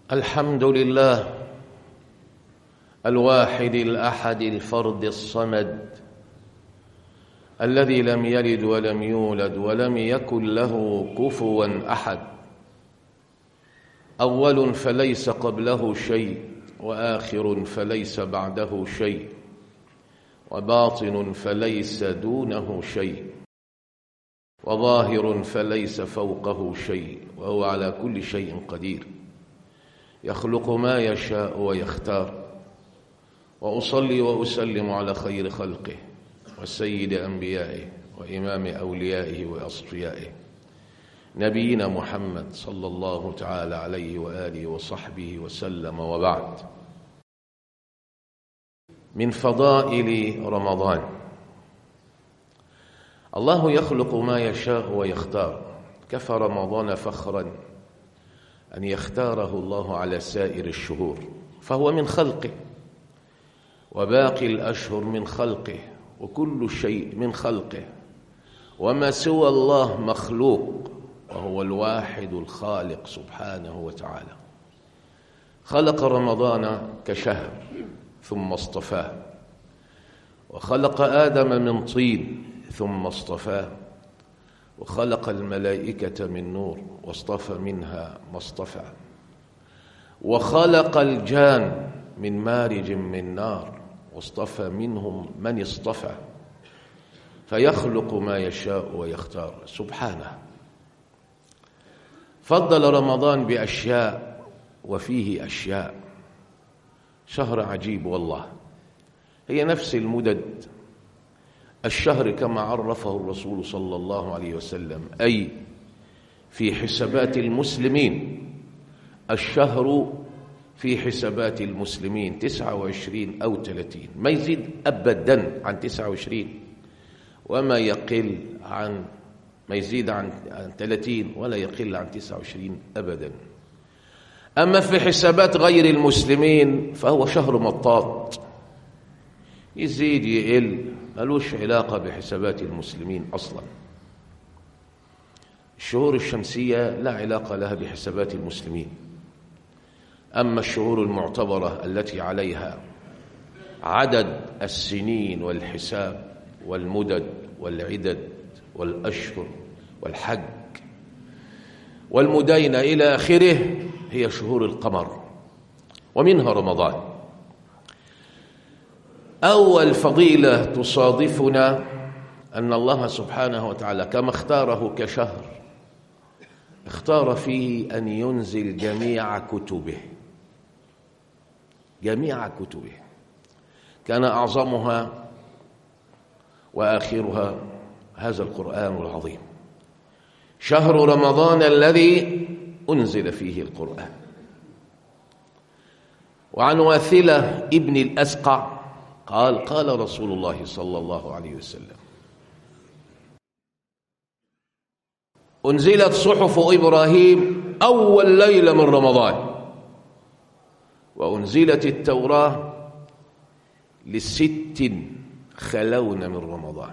الحمد لله الواحد الاحد الفرد الصمد الذي لم يلد ولم يولد ولم يكن له كفوا احد اول فليس قبله شيء واخر فليس بعده شيء وباطن فليس دونه شيء وظاهر فليس فوقه شيء وهو على كل شيء قدير يخلق ما يشاء ويختار واصلي واسلم على خير خلقه وسيد انبيائه وامام اوليائه واصفيائه نبينا محمد صلى الله تعالى عليه واله وصحبه وسلم وبعد من فضائل رمضان الله يخلق ما يشاء ويختار كفى رمضان فخرا أن يختاره الله على سائر الشهور فهو من خلقه وباقي الأشهر من خلقه وكل شيء من خلقه وما سوى الله مخلوق وهو الواحد الخالق سبحانه وتعالى خلق رمضان كشهر ثم اصطفاه وخلق آدم من طين ثم اصطفاه وخلق الملائكة من نور واصطفى منها ما اصطفى وخلق الجان من مارج من نار واصطفى منهم من اصطفى فيخلق ما يشاء ويختار سبحانه فضل رمضان بأشياء وفيه أشياء شهر عجيب والله هي نفس المدد الشهر كما عرفه الرسول صلى الله عليه وسلم أي في حسابات المسلمين الشهر في حسابات المسلمين تسعة وعشرين أو ثلاثين ما يزيد أبدا عن تسعة وعشرين وما يقل عن ما يزيد عن ثلاثين ولا يقل عن تسعة وعشرين أبدا أما في حسابات غير المسلمين فهو شهر مطاط يزيد يقل ملوش علاقة بحسابات المسلمين أصلا الشهور الشمسية لا علاقة لها بحسابات المسلمين أما الشهور المعتبرة التي عليها عدد السنين والحساب والمدد والعدد والأشهر والحج والمدينة إلى آخره هي شهور القمر ومنها رمضان أول فضيلة تصادفنا أن الله سبحانه وتعالى كما اختاره كشهر اختار فيه أن ينزل جميع كتبه جميع كتبه كان أعظمها وآخرها هذا القرآن العظيم شهر رمضان الذي أنزل فيه القرآن وعن واثلة ابن الأسقع قال قال رسول الله صلى الله عليه وسلم أنزلت صحف إبراهيم أول ليلة من رمضان وأنزلت التوراة لست خلون من رمضان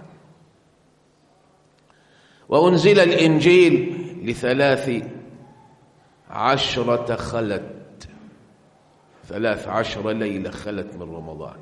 وأنزل الإنجيل لثلاث عشرة خلت ثلاث عشر ليلة خلت من رمضان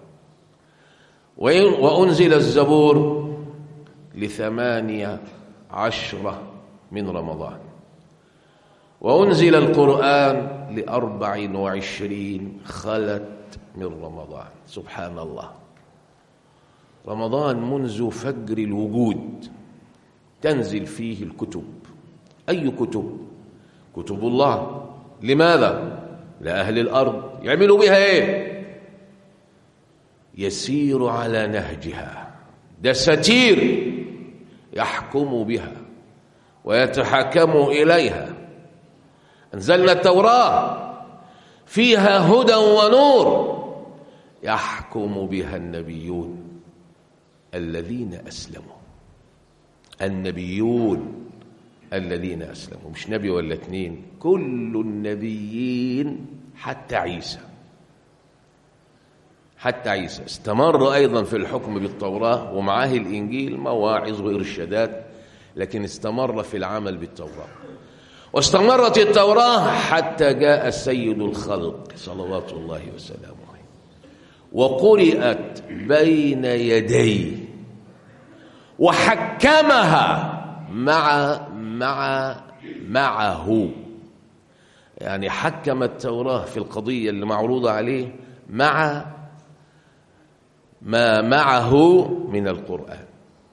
وأنزل الزبور لثمانية عشرة من رمضان وأنزل القرآن لأربع وعشرين خلت من رمضان سبحان الله رمضان منذ فجر الوجود تنزل فيه الكتب أي كتب كتب الله لماذا لأهل الأرض يعملوا بها إيه يسير على نهجها دساتير يحكم بها ويتحكم إليها أنزلنا التوراة فيها هدى ونور يحكم بها النبيون الذين أسلموا النبيون الذين أسلموا مش نبي ولا اتنين كل النبيين حتى عيسى حتى عيسى استمر أيضا في الحكم بالتوراة ومعاه الإنجيل مواعظ وإرشادات لكن استمر في العمل بالتوراة واستمرت التوراة حتى جاء سيد الخلق صلوات الله وسلامه عليه وقرئت بين يديه وحكمها مع مع معه يعني حكم التوراة في القضية اللي معروضة عليه مع ما معه من القرآن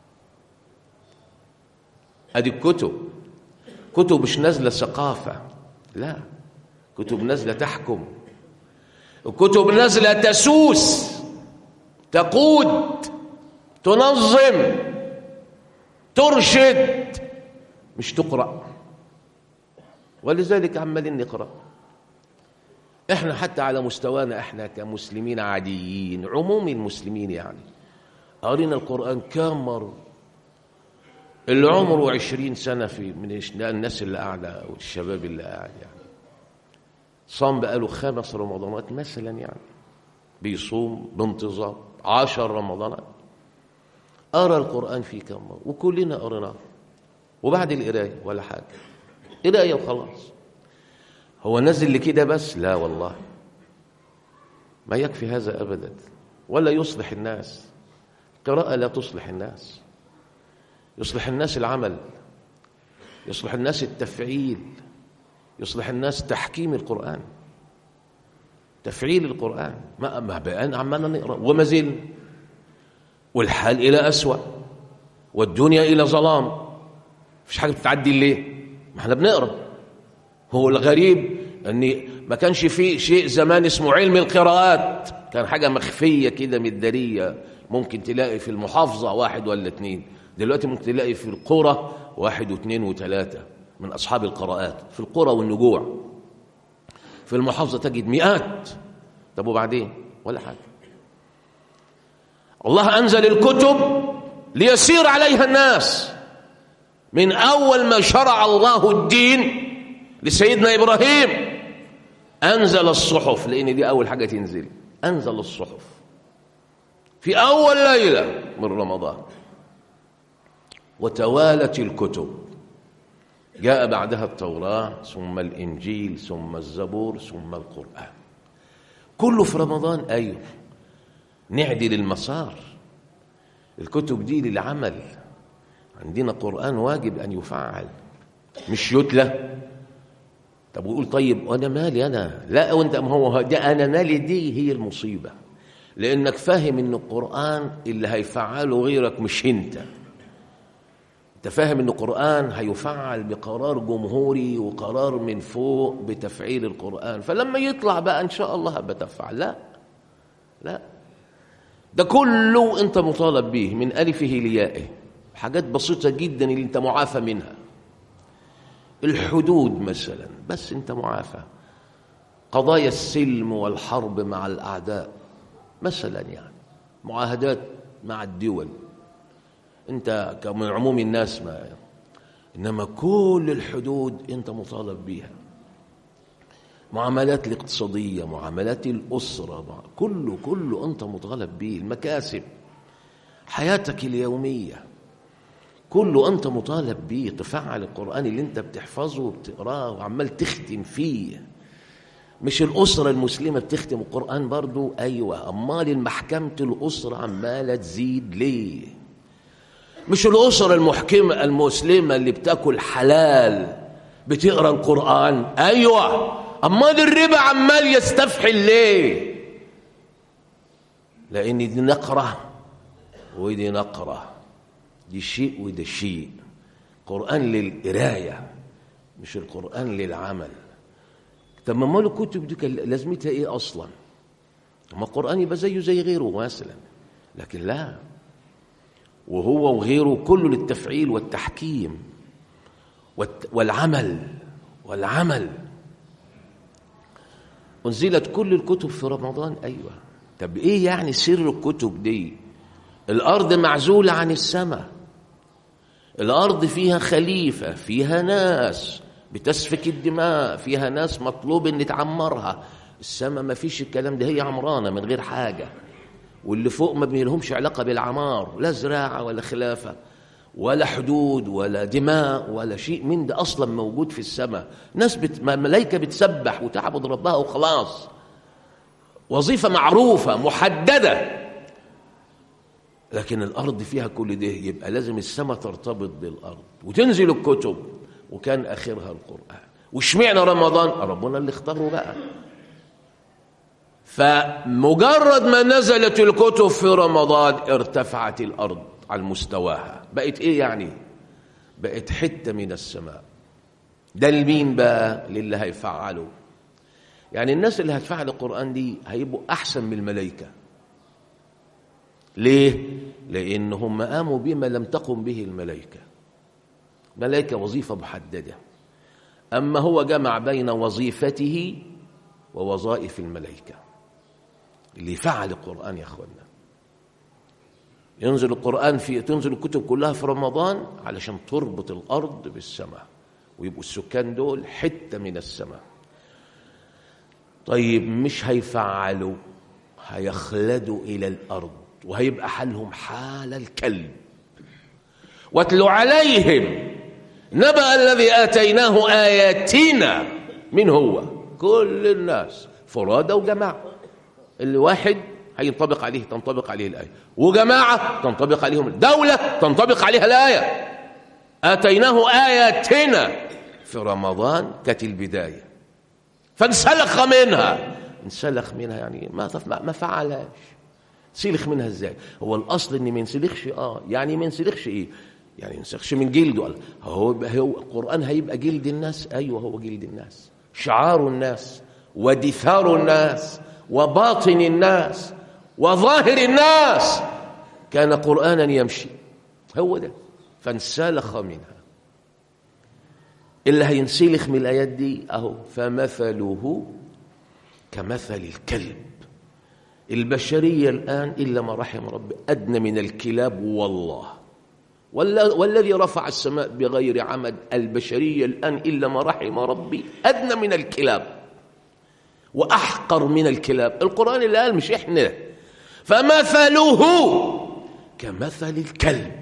ادي الكتب كتب مش نازله ثقافه لا كتب نازله تحكم الكتب نازله تسوس تقود تنظم ترشد مش تقرا ولذلك عمالين نقرا احنا حتى على مستوانا احنا كمسلمين عاديين عموم المسلمين يعني قرينا القران كم مره اللي عمره عشرين سنة في من الناس اللي قاعدة والشباب اللي قاعد يعني صام بقاله خمس رمضانات مثلا يعني بيصوم بانتظام عشر رمضانات قرا القرآن في كم مرة وكلنا قريناه وبعد القراية ولا حاجة قراية وخلاص هو نزل لكده بس لا والله ما يكفي هذا أبدا ولا يصلح الناس قراءة لا تصلح الناس يصلح الناس العمل يصلح الناس التفعيل يصلح الناس تحكيم القرآن تفعيل القرآن ما ما بقى عمالنا نقرا وما زلنا والحال إلى أسوأ والدنيا إلى ظلام مفيش حاجة بتعدي ليه ما احنا بنقرا هو الغريب ان ما كانش فيه شيء زمان اسمه علم القراءات كان حاجة مخفية كده مدارية ممكن تلاقي في المحافظة واحد ولا اتنين دلوقتي ممكن تلاقي في القرى واحد واثنين وثلاثة من أصحاب القراءات في القرى والنجوع في المحافظة تجد مئات طب وبعدين ولا حاجة الله أنزل الكتب ليسير عليها الناس من أول ما شرع الله الدين لسيدنا إبراهيم أنزل الصحف لأن دي أول حاجة تنزل أنزل الصحف في أول ليلة من رمضان وتوالت الكتب جاء بعدها التوراة ثم الإنجيل ثم الزبور ثم القرآن كله في رمضان أيوه نعدل المسار الكتب دي للعمل عندنا قرآن واجب أن يفعل مش يتلى طب ويقول طيب وانا مالي انا لا وانت ما هو ده انا مالي دي هي المصيبه لانك فاهم ان القران اللي هيفعله غيرك مش انت انت فاهم ان القران هيفعل بقرار جمهوري وقرار من فوق بتفعيل القران فلما يطلع بقى ان شاء الله بتفعل لا لا ده كله انت مطالب به من الفه ليائه حاجات بسيطه جدا اللي انت معافى منها الحدود مثلا بس انت معافى قضايا السلم والحرب مع الاعداء مثلا يعني معاهدات مع الدول انت من عموم الناس ما انما كل الحدود انت مطالب بيها معاملات الاقتصادية معاملات الأسرة كله كله أنت مطالب به المكاسب حياتك اليومية كله أنت مطالب به تفعل القرآن اللي أنت بتحفظه وبتقراه وعمال تختم فيه مش الأسرة المسلمة بتختم القرآن برضو أيوة أمال المحكمة الأسرة عمالة تزيد ليه مش الأسرة المحكمة المسلمة اللي بتاكل حلال بتقرا القرآن أيوة أمال الربا عمال يستفحل ليه لأن دي نقرة ودي نقرة دي شيء وده شيء قرآن للقراية مش القرآن للعمل طب ما مال الكتب دي كان لازمتها ايه اصلا ما القرآن يبقى زيه زي غيره مثلا لكن لا وهو وغيره كله للتفعيل والتحكيم والعمل والعمل أنزلت كل الكتب في رمضان أيوة طب إيه يعني سر الكتب دي الأرض معزولة عن السماء الأرض فيها خليفة فيها ناس بتسفك الدماء فيها ناس مطلوب ان تعمرها السماء ما فيش الكلام ده هي عمرانة من غير حاجة واللي فوق ما بيلهمش علاقة بالعمار لا زراعة ولا خلافة ولا حدود ولا دماء ولا شيء من ده اصلا موجود في السماء ناس بت... ملائكه بتسبح وتعبد ربها وخلاص وظيفه معروفه محدده لكن الارض فيها كل ده يبقى لازم السماء ترتبط بالارض وتنزل الكتب وكان اخرها القران واشمعنى رمضان ربنا اللي اختاره بقى فمجرد ما نزلت الكتب في رمضان ارتفعت الارض على مستواها بقت ايه يعني بقت حته من السماء ده لمين بقى للي هيفعله يعني الناس اللي هتفعل القران دي هيبقوا احسن من الملائكه ليه لانهم قاموا بما لم تقم به الملائكه ملائكه وظيفه محدده اما هو جمع بين وظيفته ووظائف الملائكه اللي فعل القرآن يا أخوانا ينزل القرآن في تنزل الكتب كلها في رمضان علشان تربط الأرض بالسماء ويبقوا السكان دول حتة من السماء طيب مش هيفعلوا هيخلدوا إلى الأرض وهيبقى حالهم حال الكلب واتل عليهم نبأ الذي آتيناه آياتنا من هو كل الناس فرادى وجماعه الواحد هينطبق عليه تنطبق عليه الآية وجماعة تنطبق عليهم دولة تنطبق عليها الآية آتيناه آياتنا في رمضان كانت البداية فانسلخ منها انسلخ منها يعني ما ما فعلهاش سلخ منها ازاي هو الاصل ان ما ينسلخش اه يعني ما ينسلخش ايه يعني ينسلخش من جلده قال هو هو القران هيبقى جلد الناس ايوه هو جلد الناس شعار الناس ودثار الناس وباطن الناس وظاهر الناس كان قرآنا يمشي هو ده فانسلخ منها اللي هينسلخ من الآيات دي أهو فمثله كمثل الكلب البشرية الآن إلا ما رحم ربي أدنى من الكلاب والله والذي رفع السماء بغير عمد البشرية الآن إلا ما رحم ربي أدنى من الكلاب وأحقر من الكلاب القرآن اللي قال مش إحنا فمثله كمثل الكلب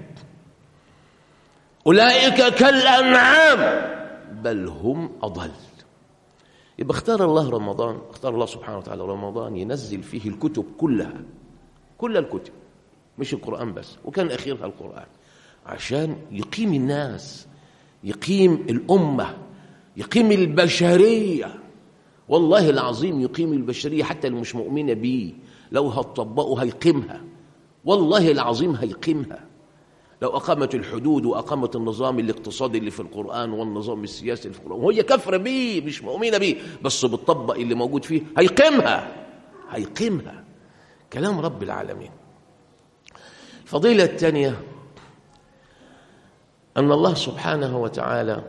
أولئك كالأنعام بل هم أضل يبقى اختار الله رمضان اختار الله سبحانه وتعالى رمضان ينزل فيه الكتب كلها كل الكتب مش القرآن بس وكان أخيرها القرآن عشان يقيم الناس يقيم الأمة يقيم البشرية والله العظيم يقيم البشرية حتى اللي مش مؤمنة بيه لو هتطبقوا هيقيمها والله العظيم هيقيمها لو أقامت الحدود وأقامت النظام الاقتصادي اللي في القرآن والنظام السياسي اللي في القرآن وهي كافرة بيه مش مؤمنة بيه بس بتطبق اللي موجود فيه هيقيمها هيقيمها كلام رب العالمين الفضيلة الثانية أن الله سبحانه وتعالى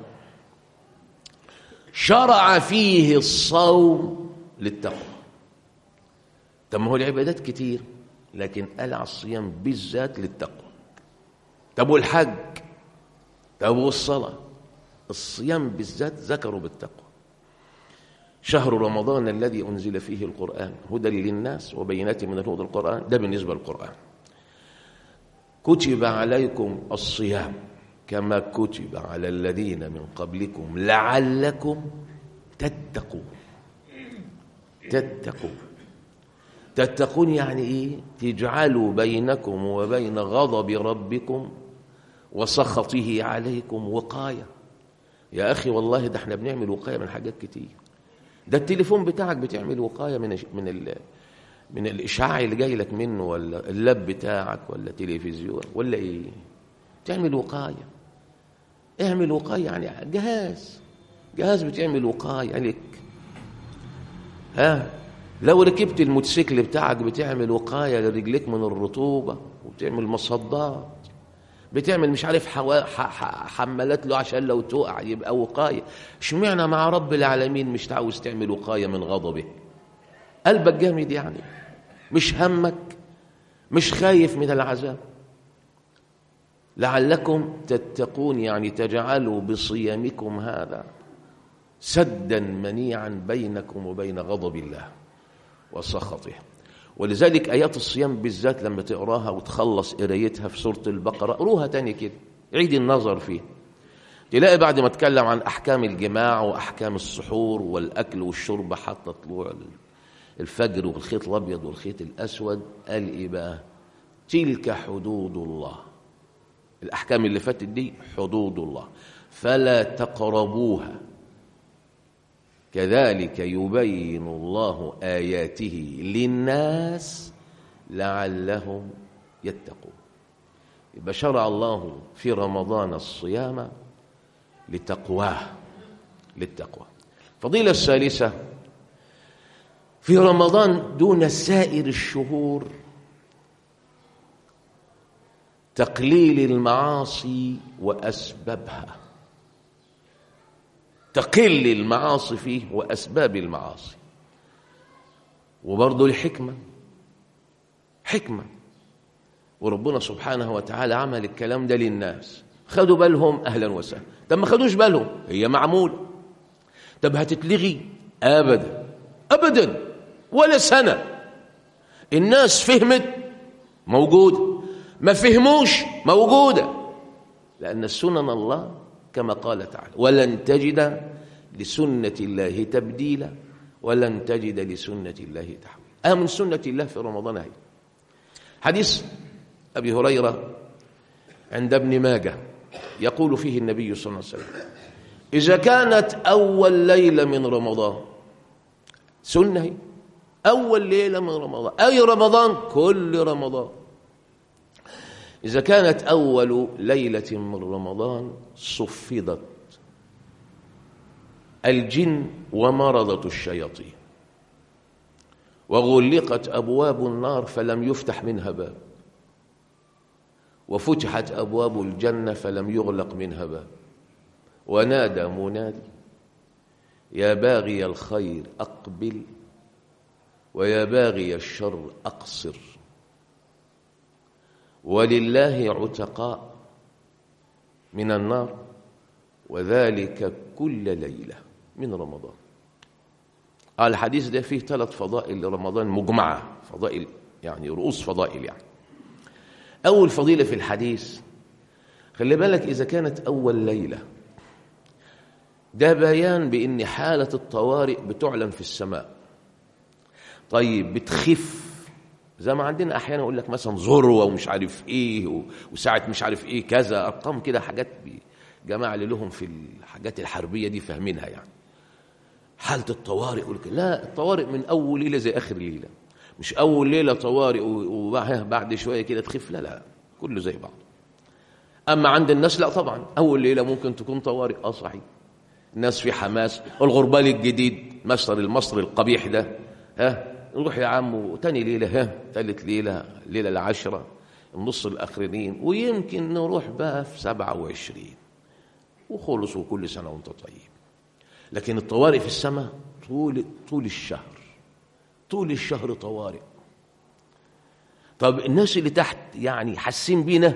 شرع فيه الصوم للتقوى طب ما هو العبادات كتير لكن قال على الصيام بالذات للتقوى طب والحج طب والصلاة الصيام بالذات ذكروا بالتقوى شهر رمضان الذي أنزل فيه القرآن هدى للناس وبينات من الهدى القرآن ده بالنسبة للقرآن كتب عليكم الصيام كما كتب على الذين من قبلكم لعلكم تتقون تتقون تتقون يعني ايه تجعلوا بينكم وبين غضب ربكم وسخطه عليكم وقايه يا اخي والله ده احنا بنعمل وقايه من حاجات كتير ده التليفون بتاعك بتعمل وقايه من من ال من الاشعاع اللي جاي لك منه ولا اللاب بتاعك ولا تلفزيون ولا ايه تعمل وقايه اعمل وقايه يعني جهاز جهاز بتعمل وقايه لك ها لو ركبت الموتوسيكل بتاعك بتعمل وقايه لرجليك من الرطوبه وبتعمل مصدات بتعمل مش عارف حوا... ح... ح... حملات له عشان لو تقع يبقى وقايه اشمعنى مع رب العالمين مش عاوز تعمل وقايه من غضبه قلبك جامد يعني مش همك مش خايف من العذاب لعلكم تتقون يعني تجعلوا بصيامكم هذا سدا منيعا بينكم وبين غضب الله وسخطه ولذلك آيات الصيام بالذات لما تقراها وتخلص قرايتها في سورة البقرة قروها تاني كده عيد النظر فيه تلاقي بعد ما اتكلم عن احكام الجماع واحكام السحور والاكل والشرب حتى طلوع الفجر والخيط الابيض والخيط الاسود قال ايه بقى تلك حدود الله الاحكام اللي فاتت دي حدود الله فلا تقربوها كذلك يبين الله اياته للناس لعلهم يتقون يبقى شرع الله في رمضان الصيام لتقواه للتقوى فضيلة الثالثة في رمضان دون سائر الشهور تقليل المعاصي وأسبابها تقل المعاصي فيه وأسباب المعاصي وبرضه الحكمة حكمة وربنا سبحانه وتعالى عمل الكلام ده للناس خدوا بالهم أهلا وسهلا طب ما خدوش بالهم هي معمولة طب هتتلغي أبدا أبدا ولا سنة الناس فهمت موجودة ما فهموش موجودة لأن سنن الله كما قال تعالى ولن تجد لسنة الله تبديلا ولن تجد لسنة الله تحويلا آه من سنة الله في رمضان هي حديث أبي هريرة عند ابن ماجه يقول فيه النبي صلى الله عليه وسلم إذا كانت أول ليلة من رمضان سنة هي أول ليلة من رمضان أي رمضان كل رمضان إذا كانت أول ليلة من رمضان صفدت الجن ومرضة الشياطين وغلقت أبواب النار فلم يفتح منها باب وفتحت أبواب الجنة فلم يغلق منها باب ونادى منادي يا باغي الخير أقبل ويا باغي الشر أقصر ولله عتقاء من النار وذلك كل ليلة من رمضان قال الحديث ده فيه ثلاث فضائل لرمضان مجمعة فضائل يعني رؤوس فضائل يعني أول فضيلة في الحديث خلي بالك إذا كانت أول ليلة ده بيان بأن حالة الطوارئ بتعلن في السماء طيب بتخف زي ما عندنا أحيانا يقول لك مثلا ذروة ومش عارف إيه وساعة مش عارف إيه كذا أرقام كده حاجات جماعة اللي لهم في الحاجات الحربية دي فاهمينها يعني حالة الطوارئ يقول لا الطوارئ من أول ليلة زي آخر ليلة مش أول ليلة طوارئ وبعد شوية كده تخف لا لا كله زي بعض أما عند الناس لا طبعا أول ليلة ممكن تكون طوارئ أه صحيح الناس في حماس الغربال الجديد مصر المصري القبيح ده ها نروح يا عم وتاني ليلة ها ثالث ليلة ليلة العشرة النص الأخرين ويمكن نروح بقى في سبعة وعشرين وخلص وكل سنة وانت طيب لكن الطوارئ في السماء طول طول الشهر طول الشهر طوارئ طب الناس اللي تحت يعني حاسين بينا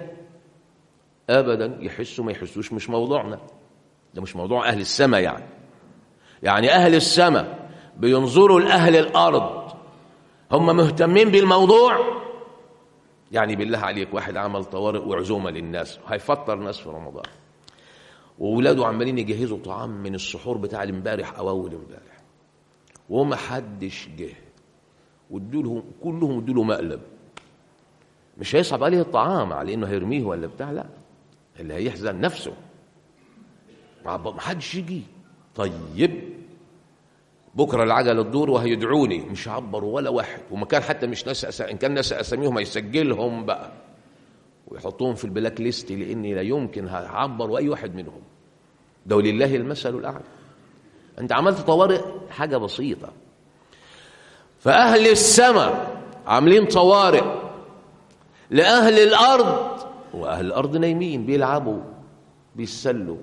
ابدا يحسوا ما يحسوش مش موضوعنا ده مش موضوع اهل السماء يعني يعني اهل السماء بينظروا لاهل الارض هم مهتمين بالموضوع يعني بالله عليك واحد عمل طوارئ وعزومه للناس هيفطر ناس في رمضان واولاده عمالين يجهزوا طعام من السحور بتاع الامبارح او اول امبارح وما حدش جه وادوا لهم كلهم ادوا له مقلب مش هيصعب عليه الطعام على انه هيرميه ولا بتاع لا اللي هيحزن نفسه ما حدش يجي طيب بكره العجله تدور وهيدعوني مش هعبروا ولا واحد وما كان حتى مش ناس أسا... ان كان ناس اساميهم هيسجلهم بقى ويحطوهم في البلاك ليست لاني لا يمكن هعبر اي واحد منهم ده ولله المثل الاعلى انت عملت طوارئ حاجه بسيطه فاهل السماء عاملين طوارئ لاهل الارض واهل الارض نايمين بيلعبوا بيتسلوا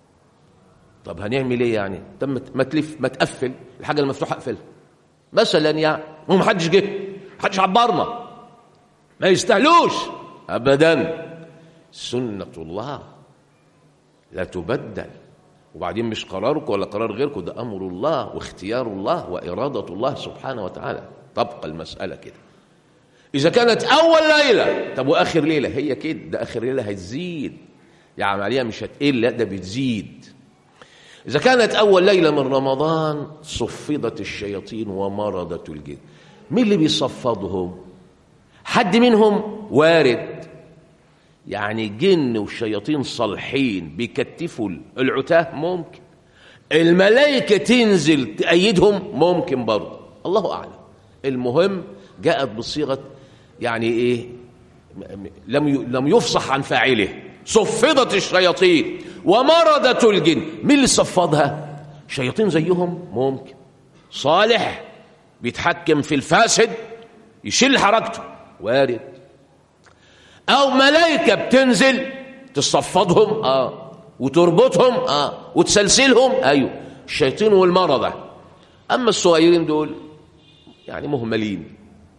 طب هنعمل ايه يعني طب ما تلف ما تقفل الحاجه المفتوحه اقفلها مثلا يعني وما حدش جه حدش عبرنا ما يستاهلوش ابدا سنه الله لا تبدل وبعدين مش قرارك ولا قرار غيركم ده امر الله واختيار الله واراده الله سبحانه وتعالى تبقى المساله كده اذا كانت اول ليله طب واخر ليله هي كده ده اخر ليله هتزيد يعني عملية مش هتقل لا ده بتزيد إذا كانت أول ليلة من رمضان صفدت الشياطين ومرضت الجن مين اللي بيصفدهم حد منهم وارد يعني جن والشياطين صالحين بيكتفوا العتاه ممكن الملائكة تنزل تأيدهم ممكن برضه الله أعلم المهم جاءت بصيغة يعني إيه لم لم يفصح عن فاعله صفدت الشياطين ومرضت الجن مين اللي صفدها شياطين زيهم ممكن صالح بيتحكم في الفاسد يشيل حركته وارد او ملائكه بتنزل تصفدهم اه وتربطهم اه وتسلسلهم ايوه الشياطين والمرضى اما الصغيرين دول يعني مهملين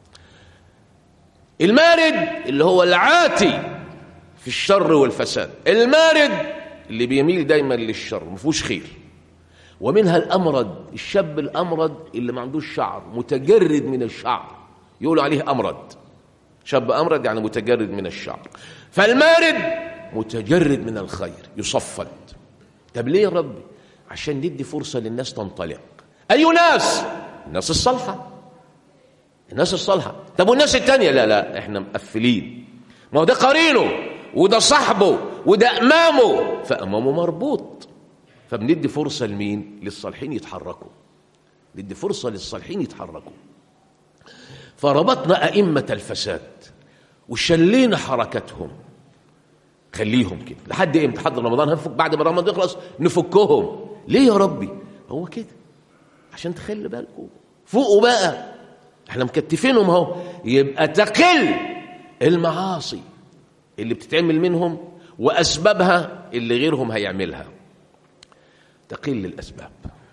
المارد اللي هو العاتي في الشر والفساد المارد اللي بيميل دايما للشر ما فيهوش خير ومنها الامرد الشاب الامرد اللي ما عندوش شعر متجرد من الشعر يقولوا عليه امرد شاب امرد يعني متجرد من الشعر فالمارد متجرد من الخير يصفد طب ليه يا ربي عشان ندي فرصه للناس تنطلق اي ناس الناس الصالحه الناس الصالحه طب والناس التانية لا لا احنا مقفلين ما هو ده قرينه وده صاحبه وده امامه فامامه مربوط فبندي فرصه لمين للصالحين يتحركوا ندي فرصه للصالحين يتحركوا فربطنا ائمه الفساد وشلينا حركتهم خليهم كده لحد امتى لحد رمضان هنفك بعد ما رمضان يخلص نفكهم ليه يا ربي هو كده عشان تخلي بالكم فوقوا بقى احنا مكتفينهم اهو يبقى تقل المعاصي اللي بتتعمل منهم واسبابها اللي غيرهم هيعملها تقل الاسباب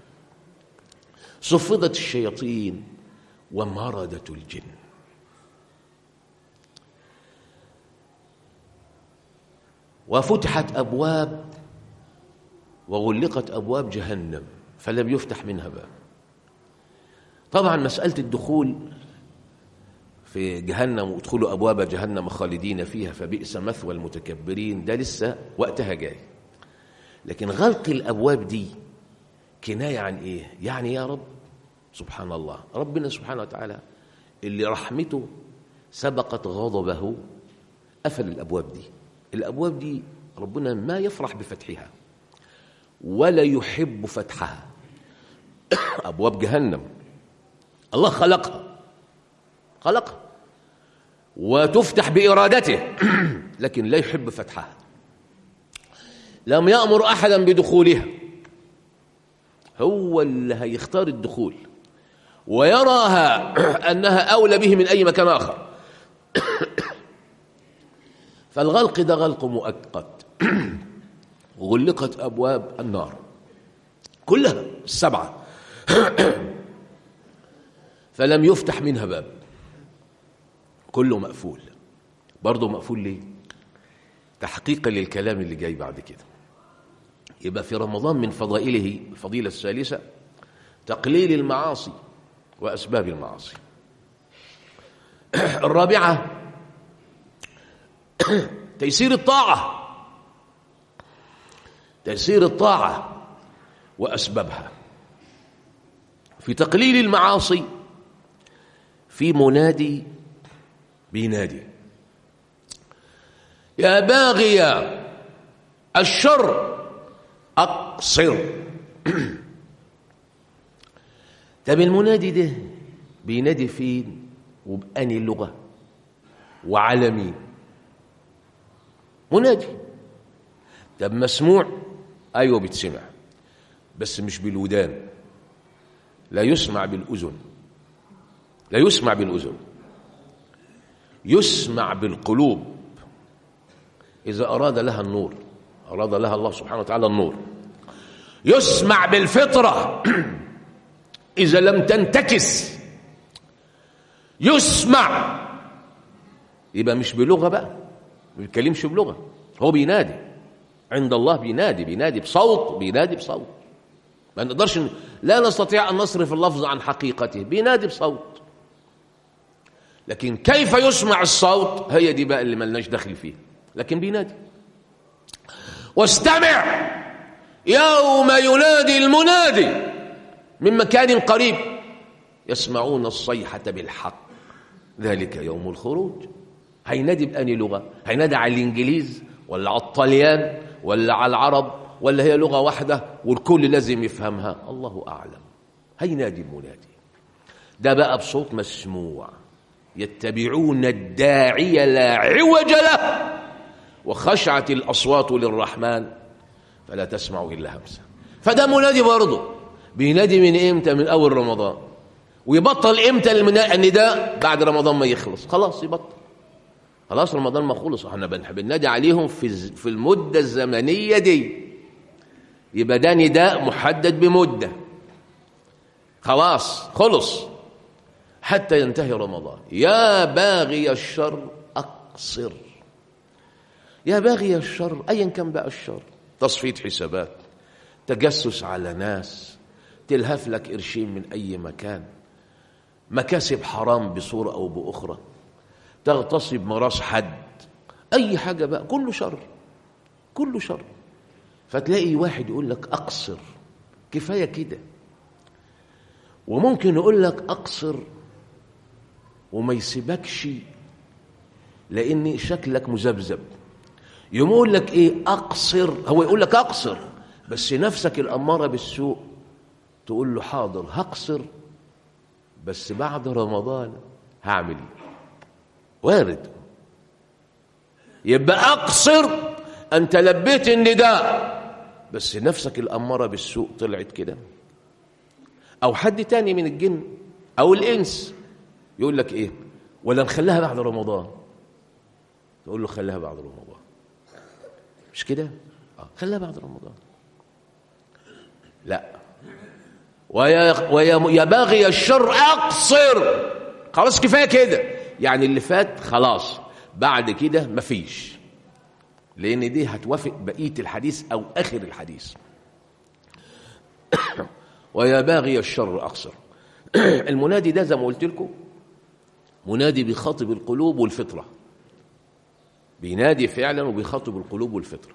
صفدت الشياطين ومردت الجن وفتحت ابواب وغلقت ابواب جهنم فلم يفتح منها باب طبعا مساله الدخول في جهنم وادخلوا ابواب جهنم خالدين فيها فبئس مثوى المتكبرين ده لسه وقتها جاي لكن غلق الابواب دي كنايه عن ايه يعني يا رب سبحان الله ربنا سبحانه وتعالى اللي رحمته سبقت غضبه قفل الابواب دي الابواب دي ربنا ما يفرح بفتحها ولا يحب فتحها ابواب جهنم الله خلقها خلقها وتفتح بارادته لكن لا يحب فتحها لم يامر احدا بدخولها هو اللي هيختار الدخول ويراها انها اولى به من اي مكان اخر فالغلق ده غلق مؤقت وغلقت ابواب النار كلها السبعه فلم يفتح منها باب كله مقفول برضه مقفول ليه تحقيقا للكلام اللي جاي بعد كده يبقى في رمضان من فضائله الفضيله الثالثه تقليل المعاصي واسباب المعاصي الرابعه تيسير الطاعه تيسير الطاعه واسبابها في تقليل المعاصي في منادي بينادي يا باغي الشر اقصر طب المنادي ده بينادي فين وبأني لغة وعلى مين منادي طب مسموع ايوه بيتسمع بس مش بالودان لا يسمع بالاذن لا يسمع بالاذن يسمع بالقلوب اذا اراد لها النور اراد لها الله سبحانه وتعالى النور يسمع بالفطره اذا لم تنتكس يسمع يبقى مش بلغه بقى ما بيتكلمش بلغه هو بينادي عند الله بينادي بينادي بصوت بينادي بصوت ما نقدرش لا نستطيع ان نصرف اللفظ عن حقيقته بينادي بصوت لكن كيف يسمع الصوت هي دي بقى اللي ملناش دخل فيه لكن بينادي واستمع يوم ينادي المنادي من مكان قريب يسمعون الصيحة بالحق ذلك يوم الخروج هينادي بأني لغة هينادي على الإنجليز ولا على الطليان ولا على العرب ولا هي لغة واحدة والكل لازم يفهمها الله أعلم هينادي المنادي ده بقى بصوت مسموع يتبعون الداعي لا عوج له وخشعت الأصوات للرحمن فلا تسمع إلا همسا فده منادي برضه بينادي من إمتى من أول رمضان ويبطل إمتى النداء بعد رمضان ما يخلص خلاص يبطل خلاص رمضان ما خلص احنا بننادي عليهم في في المدة الزمنية دي يبقى ده نداء محدد بمدة خلاص خلص حتى ينتهي رمضان يا باغي الشر أقصر يا باغي الشر أيا كان بقى الشر تصفية حسابات تجسس على ناس تلهف لك قرشين من أي مكان مكاسب حرام بصورة أو بأخرى تغتصب مراس حد أي حاجة بقى كله شر كله شر فتلاقي واحد يقول لك أقصر كفاية كده وممكن يقول لك أقصر وما يسيبكش لأن شكلك مذبذب يقوم يقول لك إيه أقصر هو يقول لك أقصر بس نفسك الأمارة بالسوء تقول له حاضر هقصر بس بعد رمضان هعمل ايه وارد يبقى اقصر انت لبيت النداء بس نفسك الاماره بالسوء طلعت كده او حد تاني من الجن او الانس يقول لك ايه ولا نخليها بعد رمضان تقول له خليها بعد رمضان مش كده اه خليها بعد رمضان لا ويا, ويا يا باغي الشر اقصر خلاص كفايه كده يعني اللي فات خلاص بعد كده مفيش لان دي هتوافق بقيه الحديث او اخر الحديث ويا باغي الشر اقصر المنادي ده زي ما قلت لكم منادي بيخاطب القلوب والفطره بينادي فعلا وبيخاطب القلوب والفطره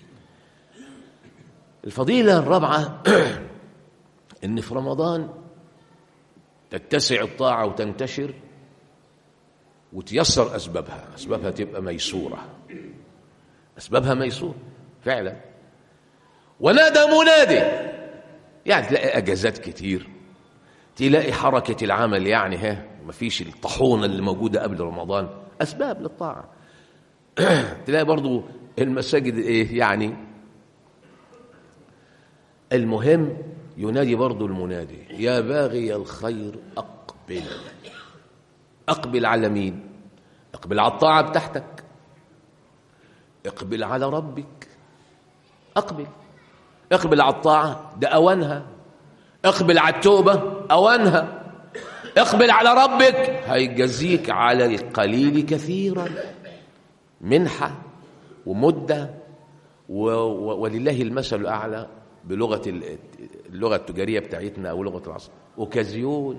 الفضيله الرابعه ان في رمضان تتسع الطاعه وتنتشر وتيسر اسبابها اسبابها تبقى ميسوره اسبابها ميسور فعلا ونادى منادي يعني تلاقي اجازات كتير تلاقي حركه العمل يعني ها مفيش الطحونه اللي موجوده قبل رمضان اسباب للطاعه تلاقي برضو المساجد ايه يعني المهم ينادي برضو المنادي يا باغي الخير أقبل أقبل على مين أقبل على الطاعة بتاعتك اقبل على ربك أقبل اقبل على الطاعة ده أوانها اقبل على التوبة أوانها اقبل على ربك هيجزيك على القليل كثيرا منحة ومدة و... و... ولله المثل الأعلى بلغة اللغة التجارية بتاعتنا أو لغة العصر أوكازيون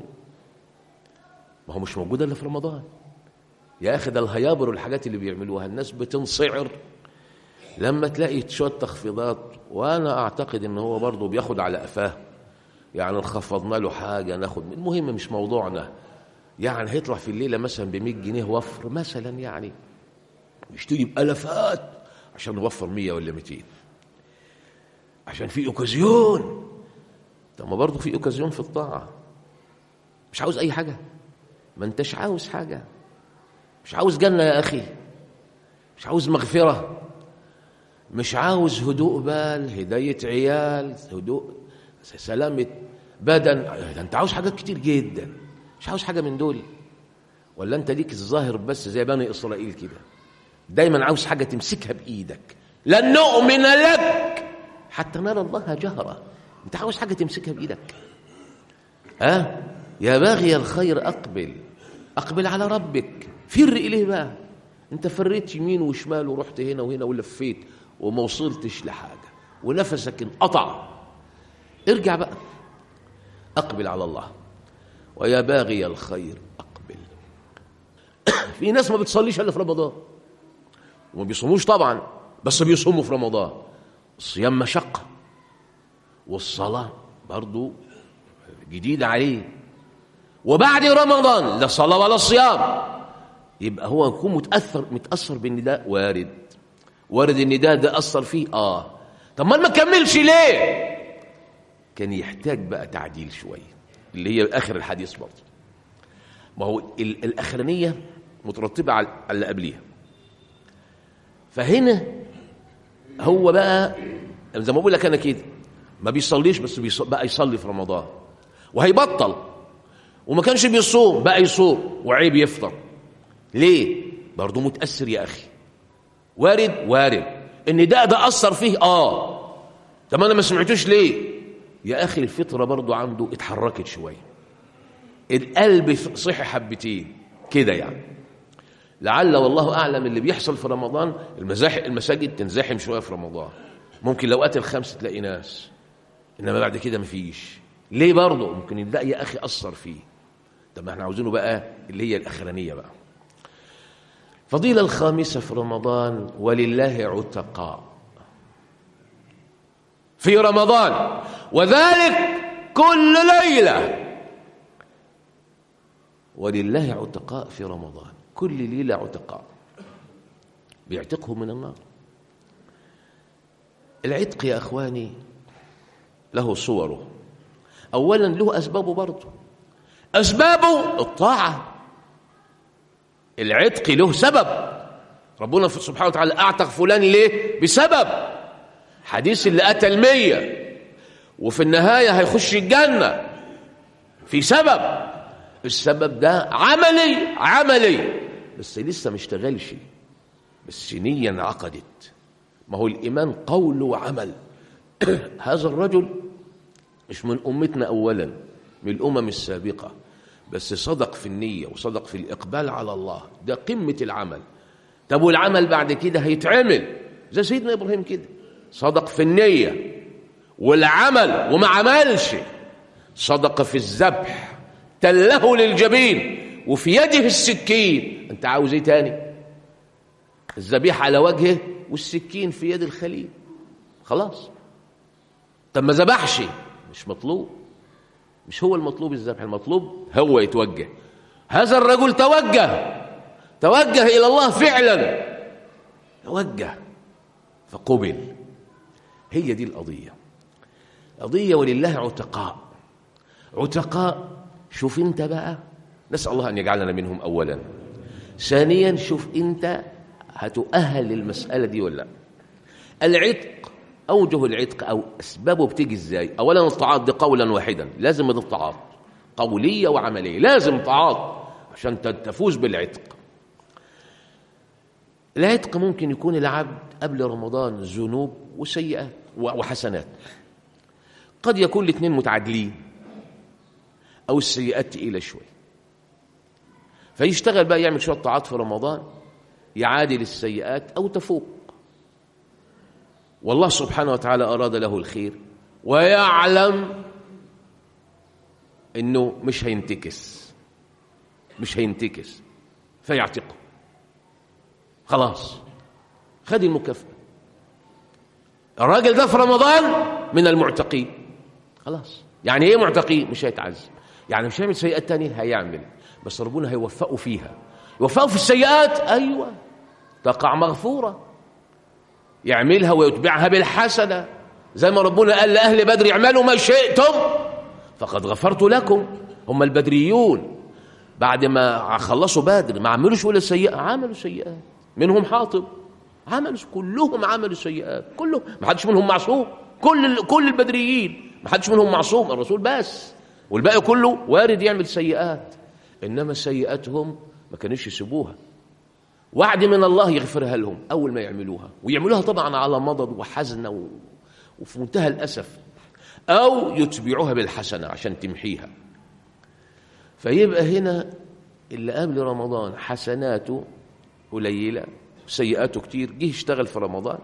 ما هو مش موجود إلا في رمضان يا أخي ده الهيابر والحاجات اللي بيعملوها الناس بتنصعر لما تلاقي شوية تخفيضات وأنا أعتقد إن هو برضه بياخد على قفاه يعني خفضنا له حاجة ناخد المهم مش موضوعنا يعني هيطلع في الليلة مثلا ب 100 جنيه وفر مثلا يعني يشتري بألفات عشان نوفر 100 ولا 200 عشان في اوكازيون طب ما برضه في اوكازيون في الطاعه مش عاوز اي حاجه ما انتش عاوز حاجه مش عاوز جنه يا اخي مش عاوز مغفره مش عاوز هدوء بال هدايه عيال هدوء سلامه بدن ده انت عاوز حاجات كتير جدا مش عاوز حاجه من دول ولا انت ليك الظاهر بس زي بني اسرائيل كده دايما عاوز حاجه تمسكها بايدك لن نؤمن لك حتى نرى الله جهرة انت عاوز حاجة تمسكها بإيدك ها أه؟ يا باغي الخير أقبل أقبل على ربك فر إليه بقى انت فريت يمين وشمال ورحت هنا وهنا ولفيت وما وصلتش لحاجة ونفسك انقطع ارجع بقى أقبل على الله ويا باغي الخير أقبل في ناس ما بتصليش إلا في رمضان وما بيصوموش طبعا بس بيصوموا في رمضان الصيام مشقة والصلاة برضو جديدة عليه وبعد رمضان لا صلاة ولا صيام يبقى هو يكون متأثر متأثر بالنداء وارد وارد النداء ده أثر فيه آه طب ما ما كملش ليه كان يحتاج بقى تعديل شوية اللي هي آخر الحديث برضه ما هو ال- الأخرانية مترتبة على على اللي قبليها فهنا هو بقى زي ما بقول لك أنا كده ما بيصليش بس بيص- بقى يصلي في رمضان وهيبطل وما كانش بيصوم بقى يصوم وعيب يفطر ليه برضه متأثر يا أخي وارد وارد ان ده ده اثر فيه اه طب انا ما سمعتوش ليه يا اخي الفطره برضو عنده اتحركت شويه القلب صحي حبتين كده يعني لعل والله اعلم اللي بيحصل في رمضان المزاح المساجد تنزحم شويه في رمضان ممكن لو قتل خمسه تلاقي ناس انما بعد كده مفيش ليه برضه ممكن ده يا اخي اثر فيه طب ما احنا عاوزينه بقى اللي هي الاخرانيه بقى فضيلة الخامسة في رمضان ولله عتقاء في رمضان وذلك كل ليلة ولله عتقاء في رمضان كل ليلة عتقاء بيعتقهم من النار العتق يا أخواني له صوره أولا له أسبابه برضه أسبابه الطاعة العتق له سبب ربنا سبحانه وتعالى اعتق فلان ليه بسبب حديث اللي اتى المية وفي النهاية هيخش الجنة في سبب السبب ده عملي عملي بس لسه ما اشتغلش بس نية انعقدت ما هو الإيمان قول وعمل هذا الرجل مش من أمتنا أولا من الأمم السابقة بس صدق في النية وصدق في الإقبال على الله ده قمة العمل طب والعمل بعد كده هيتعمل زي سيدنا إبراهيم كده صدق في النية والعمل وما عملش صدق في الذبح تله للجبين وفي يده السكين انت عاوز ايه تاني الذبيحة على وجهه والسكين في يد الخليل خلاص طب ما ذبحش مش مطلوب مش هو المطلوب الذبح المطلوب هو يتوجه هذا الرجل توجه توجه إلى الله فعلا توجه فقبل هي دي القضية قضية ولله عتقاء عتقاء شوف انت بقى نسأل الله أن يجعلنا منهم أولا ثانيا شوف انت هتؤهل للمسألة دي ولا لا العتق أوجه العتق أو أسبابه بتيجي إزاي أولا الطاعات دي قولا واحدا لازم الطاعات قولية وعملية لازم طاعات عشان تفوز بالعتق العتق ممكن يكون العبد قبل رمضان ذنوب وسيئات وحسنات قد يكون الاثنين متعادلين أو السيئات تقيلة شوية فيشتغل بقى يعمل شوية طاعات في رمضان يعادل السيئات أو تفوق والله سبحانه وتعالى أراد له الخير ويعلم إنه مش هينتكس مش هينتكس فيعتقه خلاص خد المكافأة الراجل ده في رمضان من المعتقين خلاص يعني ايه معتقين مش هيتعذب يعني مش هيعمل سيئات تانية هيعمل بس ربنا هيوفقه فيها يوفقه في السيئات أيوة تقع مغفورة يعملها ويتبعها بالحسنة زي ما ربنا قال لأهل بدر اعملوا ما شئتم فقد غفرت لكم هم البدريون بعد ما خلصوا بدر ما عملوش ولا سيئة عملوا سيئات منهم حاطب عملوا كلهم عملوا سيئات كلهم ما حدش منهم معصوم كل كل البدريين ما حدش منهم معصوم الرسول بس والباقي كله وارد يعمل سيئات انما سيئاتهم ما كانوش يسيبوها وعد من الله يغفرها لهم أول ما يعملوها ويعملوها طبعا على مضض وحزن و... وفي منتهى الأسف أو يتبعوها بالحسنة عشان تمحيها فيبقى هنا اللي قبل رمضان حسناته قليلة سيئاته كتير جه اشتغل في رمضان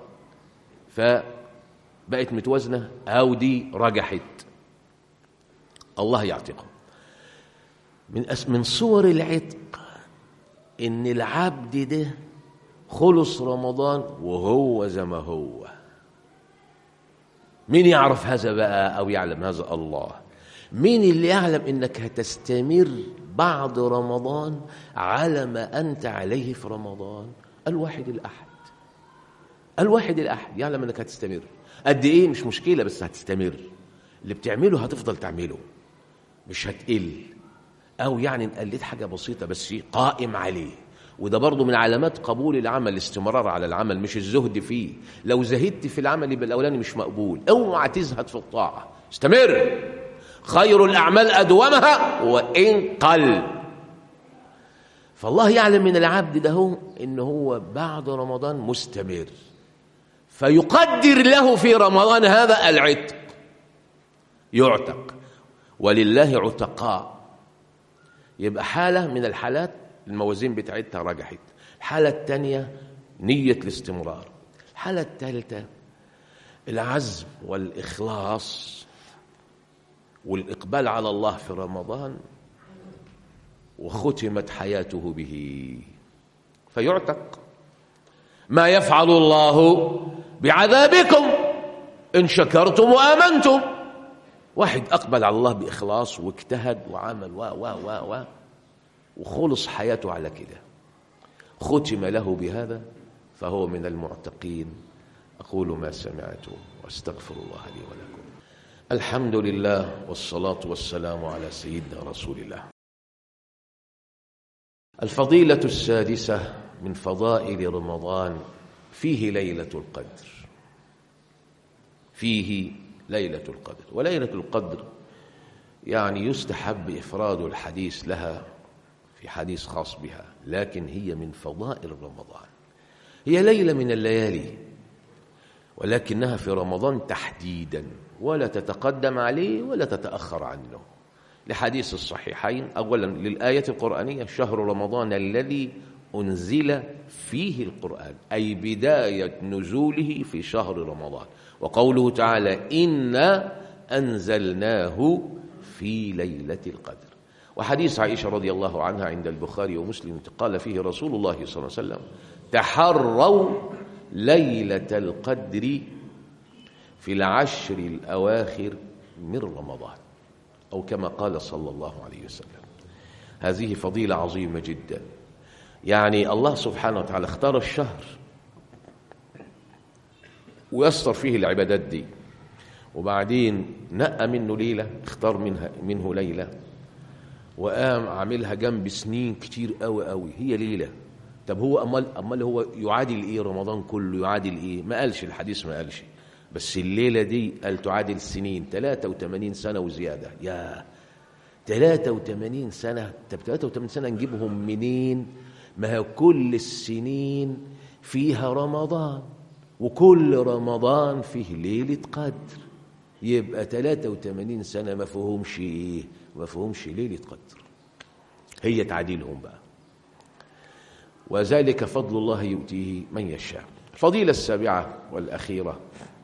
فبقت متوازنة أو دي رجحت الله يعتقه من أس... من صور العتق ان العبد ده خلص رمضان وهو زي ما هو مين يعرف هذا بقى أو يعلم هذا الله مين اللي يعلم إنك هتستمر بعد رمضان على ما أنت عليه في رمضان الواحد الأحد الواحد الأحد يعلم إنك هتستمر قد إيه مش مشكلة بس هتستمر اللي بتعمله هتفضل تعمله مش هتقل أو يعني قلت حاجة بسيطة بس قائم عليه وده برضه من علامات قبول العمل الاستمرار على العمل مش الزهد فيه لو زهدت في العمل يبقى الاولاني مش مقبول اوعى تزهد في الطاعه استمر خير الاعمال ادومها وان قل فالله يعلم من العبد ده هو ان هو بعد رمضان مستمر فيقدر له في رمضان هذا العتق يعتق ولله عتقاء يبقى حاله من الحالات الموازين بتاعتها رجحت الحالة الثانية نية الاستمرار الحالة الثالثة العزم والإخلاص والإقبال على الله في رمضان وختمت حياته به فيعتق ما يفعل الله بعذابكم إن شكرتم وآمنتم واحد أقبل على الله بإخلاص واجتهد وعمل و و و و وخلص حياته على كده ختم له بهذا فهو من المعتقين أقول ما سمعت واستغفر الله لي ولكم الحمد لله والصلاة والسلام على سيدنا رسول الله الفضيلة السادسة من فضائل رمضان فيه ليلة القدر فيه ليلة القدر وليلة القدر يعني يستحب إفراد الحديث لها في حديث خاص بها لكن هي من فضائل رمضان هي ليلة من الليالي ولكنها في رمضان تحديدا ولا تتقدم عليه ولا تتأخر عنه لحديث الصحيحين أولا للآية القرآنية شهر رمضان الذي أنزل فيه القرآن أي بداية نزوله في شهر رمضان وقوله تعالى إنا أنزلناه في ليلة القدر وحديث عائشة رضي الله عنها عند البخاري ومسلم قال فيه رسول الله صلى الله عليه وسلم تحروا ليلة القدر في العشر الأواخر من رمضان أو كما قال صلى الله عليه وسلم هذه فضيلة عظيمة جدا يعني الله سبحانه وتعالى اختار الشهر ويسر فيه العبادات دي وبعدين نقى منه ليلة اختار منها منه ليلة وقام عاملها جنب سنين كتير قوي قوي هي ليله طب هو امال امال هو يعادل ايه رمضان كله يعادل ايه ما قالش الحديث ما قالش بس الليله دي قال تعادل سنين 83 سنه وزياده يا 83 سنه طب 83 سنه نجيبهم منين ما هي كل السنين فيها رمضان وكل رمضان فيه ليله قدر يبقى 83 سنه ما فيهمش ايه ما فيهمش ليلة قدر هي تعديلهم بقى وذلك فضل الله يؤتيه من يشاء الفضيلة السابعة والأخيرة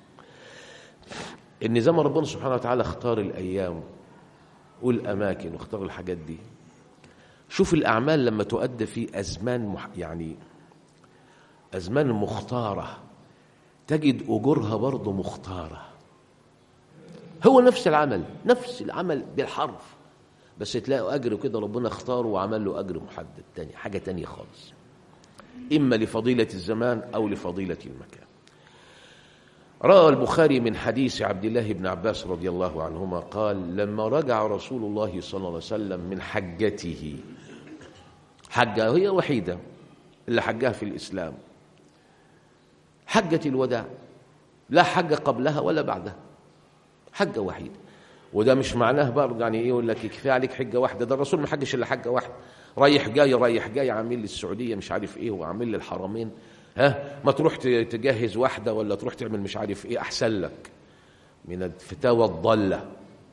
إن زي ما ربنا سبحانه وتعالى اختار الأيام والأماكن واختار الحاجات دي شوف الأعمال لما تؤدى في أزمان مح يعني أزمان مختارة تجد أجورها برضه مختارة هو نفس العمل نفس العمل بالحرف بس تلاقوا أجر كده ربنا اختاره وعمل له أجر محدد تاني حاجة تانية خالص إما لفضيلة الزمان أو لفضيلة المكان روى البخاري من حديث عبد الله بن عباس رضي الله عنهما قال لما رجع رسول الله صلى الله عليه وسلم من حجته حجة هي وحيدة اللي حجها في الإسلام حجة الوداع لا حجة قبلها ولا بعدها حجة وحيدة وده مش معناه برضه يعني ايه يقول لك كفايه عليك حجه واحده ده الرسول ما حجش الا حجه واحده رايح جاي رايح جاي عامل لي السعوديه مش عارف ايه وعامل لي الحرمين ها ما تروح تجهز واحده ولا تروح تعمل مش عارف ايه احسن لك من الفتاوى الضاله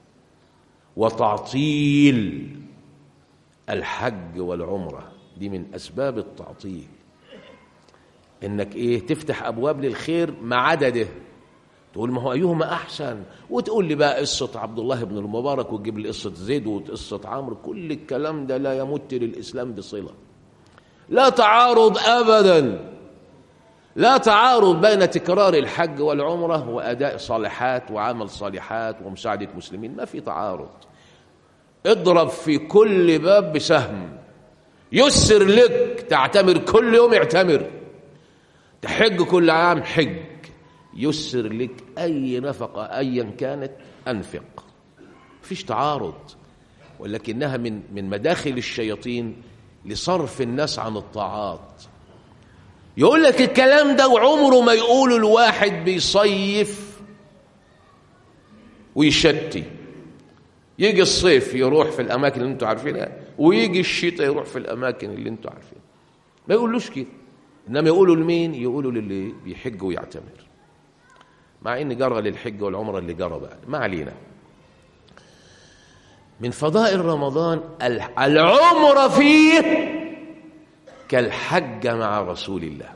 وتعطيل الحج والعمره دي من اسباب التعطيل انك ايه تفتح ابواب للخير ما عدا ده تقول ما هو ايهما احسن وتقول لي بقى قصه عبد الله بن المبارك وتجيب لي قصه زيد وقصه عمرو كل الكلام ده لا يمت للاسلام بصله لا تعارض ابدا لا تعارض بين تكرار الحج والعمرة وأداء صالحات وعمل صالحات ومساعدة مسلمين ما في تعارض اضرب في كل باب بسهم يسر لك تعتمر كل يوم اعتمر تحج كل عام حج يسر لك أي نفقة أيا كانت أنفق فيش تعارض ولكنها من من مداخل الشياطين لصرف الناس عن الطاعات يقول لك الكلام ده وعمره ما يقوله الواحد بيصيف ويشتي يجي الصيف يروح في الاماكن اللي انتوا عارفينها ويجي الشتاء يروح في الاماكن اللي انتوا عارفينها ما يقولوش كده انما يقولوا لمين يقولوا للي بيحج ويعتمر مع ان جرى للحج والعمره اللي جرى بقى ما علينا من فضائل رمضان العمر فيه كالحج مع رسول الله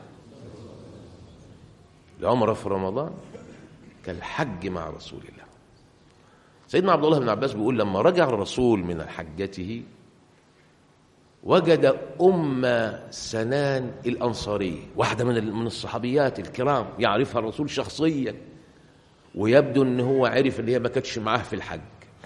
العمره في رمضان كالحج مع رسول الله سيدنا عبد الله بن عباس بيقول لما رجع الرسول من حجته وجد أم سنان الأنصارية واحدة من من الصحابيات الكرام يعرفها الرسول شخصيا ويبدو ان هو عرف ان هي ما كانتش معاه في الحج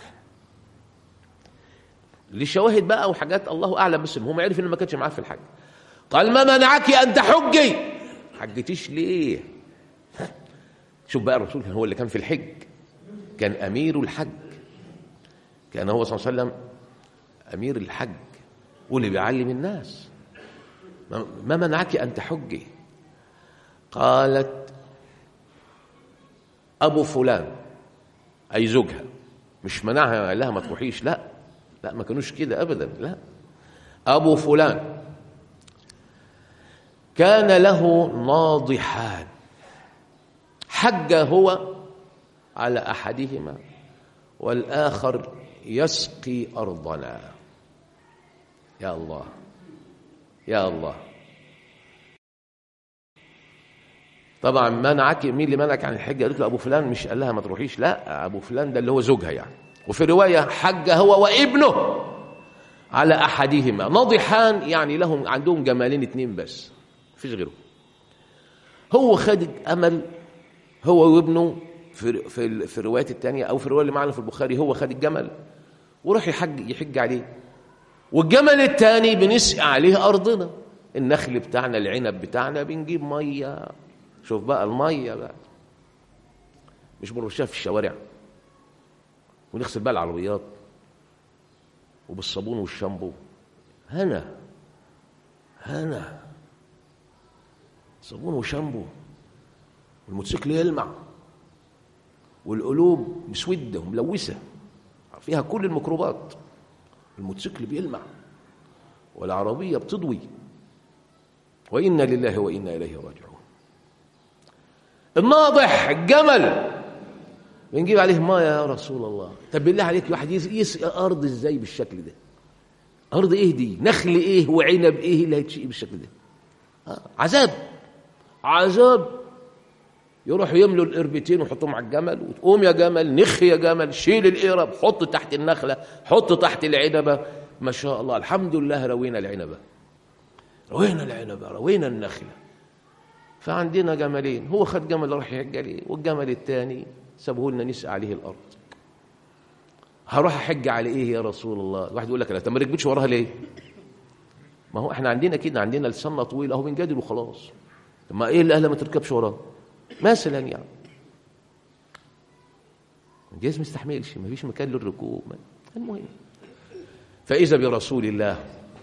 لشواهد بقى وحاجات الله اعلم بس هو عرف ان ما كانتش معاه في الحج قال ما منعك ان تحجي حجتيش ليه شوف بقى الرسول كان هو اللي كان في الحج كان امير الحج كان هو صلى الله عليه وسلم امير الحج واللي بيعلم الناس ما منعك ان تحجي قالت ابو فلان اي زوجها مش منعها قال لها ما تروحيش لا لا ما كانوش كده ابدا لا ابو فلان كان له ناضحان حج هو على احدهما والاخر يسقي ارضنا يا الله يا الله طبعا منعك مين اللي منعك عن الحج قالت له ابو فلان مش قال لها ما تروحيش لا ابو فلان ده اللي هو زوجها يعني وفي روايه حج هو وابنه على احدهما ناضحان يعني لهم عندهم جمالين اتنين بس مفيش غيره هو خد امل هو وابنه في في في الروايات الثانيه او في الروايه اللي معنا في البخاري هو خد الجمل وراح يحج يحج عليه والجمل الثاني بنسقي عليه ارضنا النخل بتاعنا العنب بتاعنا بنجيب ميه شوف بقى الميه بقى مش بنرشها في الشوارع ونغسل بقى العربيات وبالصابون والشامبو هنا هنا صابون وشامبو والموتوسيكل يلمع والقلوب مسوده وملوثه فيها كل الميكروبات الموتوسيكل بيلمع والعربيه بتضوي وانا لله وانا اليه راجعون الناضح الجمل بنجيب عليه ميه يا رسول الله طب بالله عليك واحد يسقي ارض ازاي بالشكل ده ارض ايه دي نخل ايه وعنب ايه اللي هيتشقي بالشكل ده آه. عذاب عذاب يروحوا يملوا القربتين ويحطوهم على الجمل وتقوم يا جمل نخ يا جمل شيل القرب حط تحت النخله حط تحت العنبه ما شاء الله الحمد لله روينا العنبه روينا العنبه روينا النخله فعندنا جملين هو خد جمل راح يحج عليه والجمل الثاني سابه لنا نسقى عليه الارض هروح احج على ايه يا رسول الله واحد يقول لك لا طب ما ركبتش وراها ليه ما هو احنا عندنا كده عندنا لساننا طويل اهو بنجادل وخلاص طب ما ايه اللي اهلا ما تركبش وراه مثلا يعني الجهاز ما يستحملش ما فيش مكان للركوب المهم فاذا برسول الله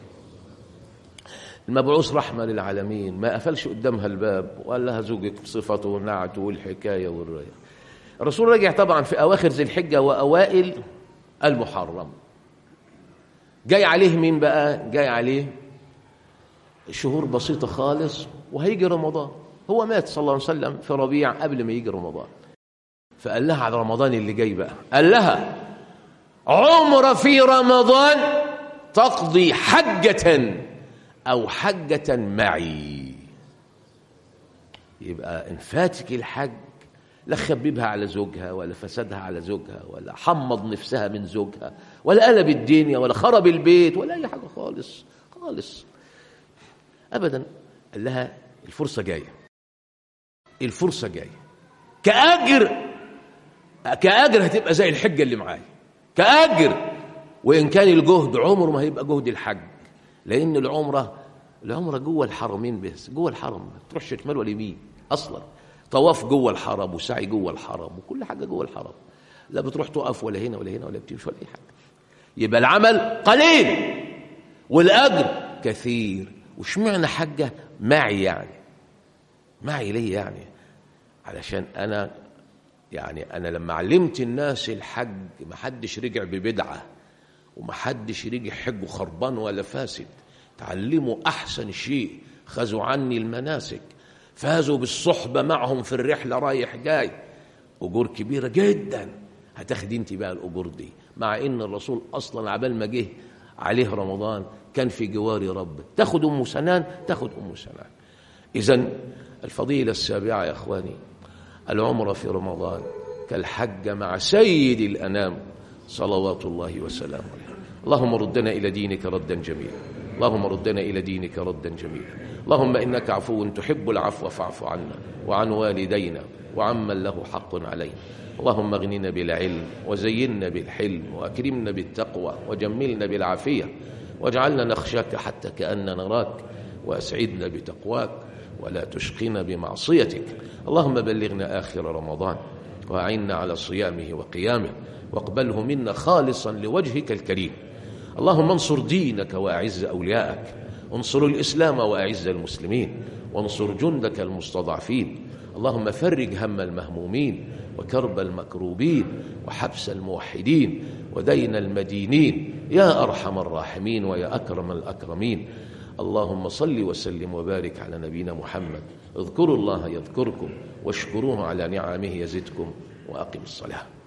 المبعوث رحمة للعالمين ما قفلش قدامها الباب وقال لها زوجك بصفته ونعته والحكاية والرواية الرسول رجع طبعا في أواخر ذي الحجة وأوائل المحرم جاي عليه مين بقى جاي عليه شهور بسيطة خالص وهيجي رمضان هو مات صلى الله عليه وسلم في ربيع قبل ما يجي رمضان فقال لها على رمضان اللي جاي بقى قال لها عمر في رمضان تقضي حجة أو حجة معي يبقى إن فاتك الحج لا خببها على زوجها ولا فسدها على زوجها ولا حمض نفسها من زوجها ولا قلب الدنيا ولا خرب البيت ولا أي حاجة خالص خالص أبدا قال لها الفرصة جاية الفرصة جاية كأجر كأجر هتبقى زي الحجة اللي معايا كأجر وإن كان الجهد عمره ما هيبقى جهد الحج لأن العمرة العمرة جوه الحرمين بس جوه الحرم ما تروحش شمال ولا يمين أصلا طواف جوه الحرم وسعي جوه الحرم وكل حاجة جوه الحرم لا بتروح تقف ولا هنا ولا هنا ولا بتمشي ولا أي حاجة يبقى العمل قليل والأجر كثير وشمعنا حاجة معي يعني معي ليه يعني علشان أنا يعني أنا لما علمت الناس الحج ما حدش رجع ببدعة وما حدش رجع حجه خربان ولا فاسد تعلموا أحسن شيء خذوا عني المناسك فازوا بالصحبة معهم في الرحلة رايح جاي أجور كبيرة جدا هتاخدي انت بقى الأجور دي مع إن الرسول أصلا عبال ما جه عليه رمضان كان في جوار ربه تاخد أم سنان تاخد أم سنان إذا الفضيلة السابعة يا إخواني العمرة في رمضان كالحج مع سيد الأنام صلوات الله وسلامه عليه اللهم ردنا إلى دينك ردا جميلا اللهم ردنا إلى دينك ردا جميلا اللهم إنك عفو تحب العفو فاعف عنا وعن والدينا وعمن له حق علينا اللهم اغننا بالعلم وزينا بالحلم وأكرمنا بالتقوى وجملنا بالعافية واجعلنا نخشاك حتى كأننا نراك وأسعدنا بتقواك ولا تشقنا بمعصيتك اللهم بلغنا آخر رمضان وأعنا على صيامه وقيامه واقبله منا خالصا لوجهك الكريم اللهم انصر دينك وأعز أولياءك انصر الإسلام وأعز المسلمين وانصر جندك المستضعفين اللهم فرج هم المهمومين وكرب المكروبين وحبس الموحدين ودين المدينين يا أرحم الراحمين ويا أكرم الأكرمين اللهم صل وسلم وبارك على نبينا محمد اذكروا الله يذكركم واشكروه على نعمه يزدكم وأقم الصلاة